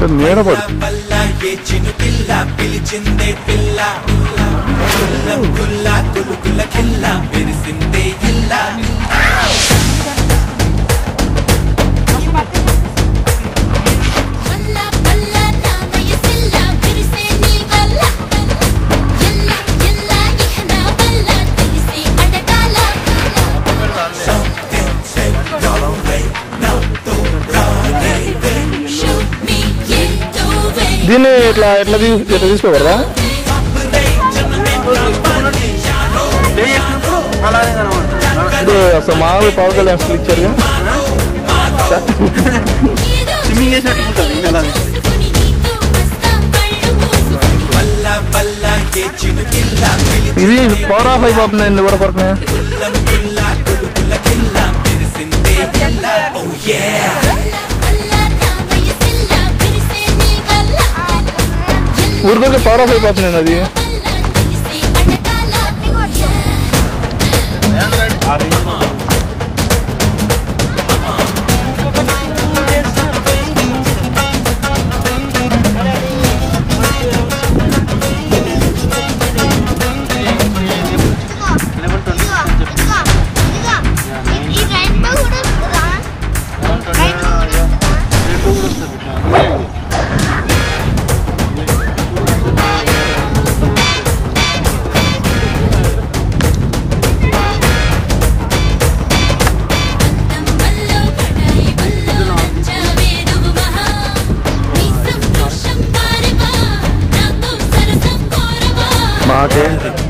అంటే నీడ పడు వల్ల ఏ చిను పిల్ల పిలిచిందే పిల్ల గుల్ల గుల్ల గులుగుల కిల్ల మెరిసిందే ఇల్ల వల్ల వల్ల నా వయసిల్ల విరిసే నీ వల్ల ఎల్ల ఎల్ల ఇహ నా వల్ల తెలిసి అడగాల Shoot me into way దీన్ని ఇట్లా ఎట్లా తీ ఇట్లా తీసుకోకూడదా అలానే కనబడుతుంది ఇప్పుడు అసలు మామూలు పవర్ కళ్యాణ్ అసలు ఇచ్చారుగా స్విమ్మింగ్ చేసినట్టు ఉంటుంది అలానే చూసుకుని నీతో వస్తా కళ్ళు మూసుకుని వల్ల వల్ల ఏ చిను పిల్ల ఇది పవర్ ఆఫ్ అయిపోతుంది కూడా పడుతున్నాయి పిలిచిందం పిల్ల గులుగుల కిల్ల మెరిసిందే ఇల్ల ఓ యే వల్ల వల్ల నా వయసిల్ల విరిసే నీ వల్ల ఎల్ల ఊరికొక పవర్ ఆఫ్ అయిపోతుంది అది వల్ల తెలిసి అడగాల ఈ రెయిన్బో కూడా వస్తుందా వల్లో కడాయి వల్లో నచ్చావే నువ్వు మహా నీ సంతోషం పారవా నాతో సరసం కోరవా మాకేంటి